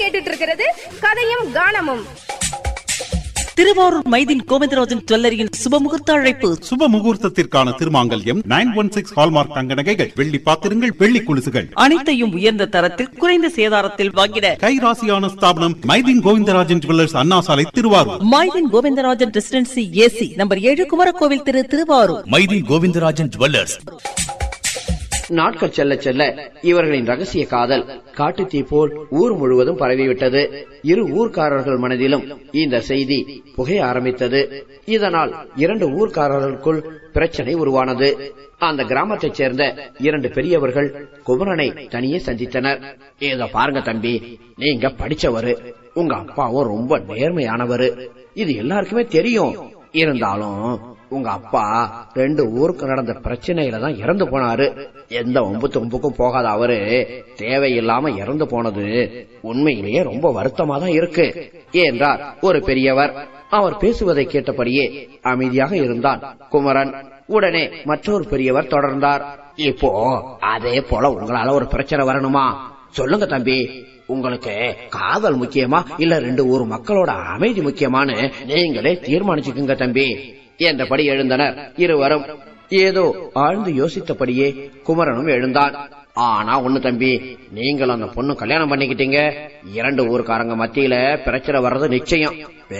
கேட்டுட்டு இருக்கிறது கதையும் கானமும் திருவாரூர் மைதின் கோவிந்தராஜன் ஜுவல்லரியின் சுபமுகூர்த்த அழைப்பு சுப முகூர்த்தத்திற்கான திருமாங்கல்யம் நைன் ஒன் சிக்ஸ் ஹால்மார்க் தங்க நகைகள் வெள்ளி பாத்திரங்கள் வெள்ளி குலுசுகள் அனைத்தையும் உயர்ந்த தரத்தில் குறைந்த சேதாரத்தில் வாங்கிட கைராசியான ஸ்தாபனம் மைதின் கோவிந்தராஜன் ஜுவல்லர்ஸ் அண்ணா சாலை திருவாரூர் மைதின் கோவிந்தராஜன் ரெசிடென்சி ஏசி நம்பர் ஏழு குமரகோவில் திரு திருவாரூர் மைதி கோவிந்தராஜன் ஜுவல்லர்ஸ் நாட்கள் செல்ல செல்ல இவர்களின் ரகசிய காதல் காட்டுத்தீ போல் ஊர் முழுவதும் பரவிவிட்டது இரு ஊர்க்காரர்கள் மனதிலும் இந்த செய்தி புகைய ஆரம்பித்தது இதனால் இரண்டு ஊர்க்காரர்களுக்குள் பிரச்சனை உருவானது அந்த கிராமத்தைச் சேர்ந்த இரண்டு பெரியவர்கள் குமரனை தனியே சந்தித்தனர் ஏதோ பாருங்க தம்பி நீங்க படிச்சவரு உங்க அப்பாவும் ரொம்ப நேர்மையானவரு இது எல்லாருக்குமே தெரியும் இருந்தாலும் உங்க அப்பா ரெண்டு ஊருக்கு நடந்த பிரச்சனையில தான் இறந்து போனாரு எந்த ஒம்பு தும்புக்கும் போகாத அவரு தேவையில்லாம இறந்து போனது உண்மையிலேயே ரொம்ப வருத்தமா தான் இருக்கு என்றார் ஒரு பெரியவர் அவர் பேசுவதை கேட்டபடியே அமைதியாக இருந்தான் குமரன் உடனே மற்றொரு பெரியவர் தொடர்ந்தார் இப்போ அதே போல உங்களால ஒரு பிரச்சனை வரணுமா சொல்லுங்க தம்பி உங்களுக்கு காதல் முக்கியமா இல்ல ரெண்டு ஊர் மக்களோட அமைதி முக்கியமான்னு நீங்களே தீர்மானிச்சுக்குங்க தம்பி என்றபடி எழுந்தனர் இருவரும் ஏதோ ஆழ்ந்து யோசித்தபடியே குமரனும் எழுந்தான் ஆனா ஒண்ணு தம்பி நீங்கள் அந்த பொண்ணு கல்யாணம் பண்ணிக்கிட்டீங்க இரண்டு ஊர்க்காரங்க மத்தியில பிரச்சனை வர்றது நிச்சயம்